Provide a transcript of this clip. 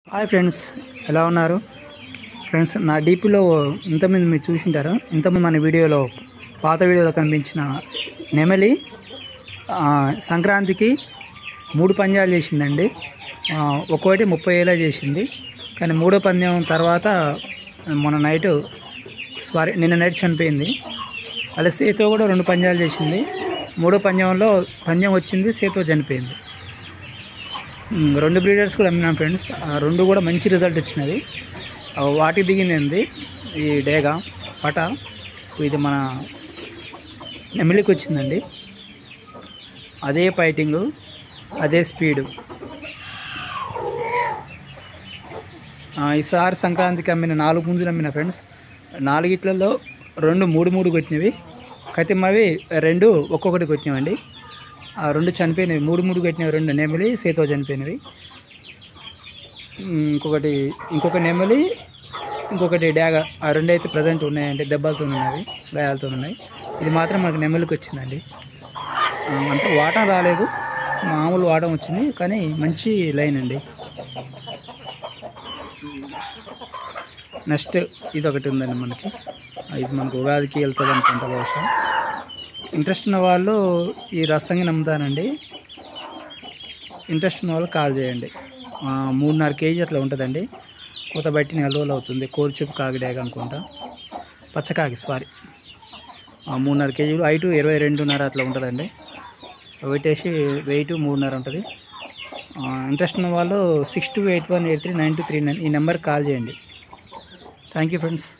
hi friends ఎలా ఉన్నారు friends నా డీపీలో ఇంతమంది మీరు చూసింటారు ఇంతమంది మన వీడియోలో పాత వీడియోలో కనిపించిన నెమలి ఆ, సంక్రాంతికి మూడు పందాలు చేసిందండి ఆ, ఒక్కోటి ముప్పై ఏళ్ళ చేసింది కానీ మూడో పందెం తర్వాత మొన్న నైట్ సారీ నిన్న నైట్ చనిపోయింది అలా సేతో కూడా రెండు పందాలు చేసింది మూడో పందెంలో పందెం వచ్చింది సేతో చనిపోయింది ఉమ్, రెండు బ్రీడర్స్ కూడా అమ్మినాం ఫ్రెండ్స్ ఆ రెండు కూడా మంచి రిజల్ట్ వచ్చినది ఆ వాటికి దిగింది ఈ డేగా పట ఇది మన నెమిలికి వచ్చిందండి అదే ఫైటింగ్ అదే స్పీడు ఆ, ఈసారి సంక్రాంతికి అమ్మిన నాలుగు పుంజులు అమ్మిన ఫ్రెండ్స్ నాలుగిట్లలో రెండు మూడు మూడు కొట్టినవి కతిమవి రెండు ఒక్కొక్కటి కొట్టినవండి ఆ రెండు చనిపోయినవి మూడు మూడు కొట్టినవి రెండు నెమలి సేతో చనిపోయినవి ఉమ్, ఇంకొకటి ఇంకొక నెమలి ఇంకొకటి డ్యాగ ఆ రెండు అయితే ప్రజెంట్ ఉన్నాయండి దెబ్బలతో ఉన్నవి గాయాలతో ఉన్నాయి ఇది మాత్రం మనకు నెమలికి వచ్చిందండి ఆ, అంటే వాటం రాలేదు మామూలు వాటం వచ్చింది కానీ మంచి లైన్ అండి నెక్స్ట్ ఇది ఒకటి ఉందండి మనకి ఆ, ఇది మనకు ఉగాదికి వెళ్తుంది అనుకుంటా బహుశా ఇంట్రెస్ట్ ఉన్న వాళ్ళు ఈ రసంగి నమ్ముతానండి ఇంట్రెస్ట్ ఉన్న వాళ్ళు కాల్ చేయండి ఆ, మూడున్నర కేజీ అట్లా ఉంటుందండి కొత్త బట్టి నెల రోజులు అవుతుంది కోరిచెప్పు కాకిడాక అనుకుంటా పచ్చకాకి సారీ ఆ, మూడున్నర కేజీలు హైట్ ఇరవై రెండున్నర అట్లా ఉంటుందండి పెట్టేసి వెయిట్ మూడున్నర ఉంటుంది ఇంట్రెస్ట్ ఉన్న వాళ్ళు six two eight one eight three nine two three nine ఈ నెంబర్కి కాల్ చేయండి థ్యాంక్ యూ ఫ్రెండ్స్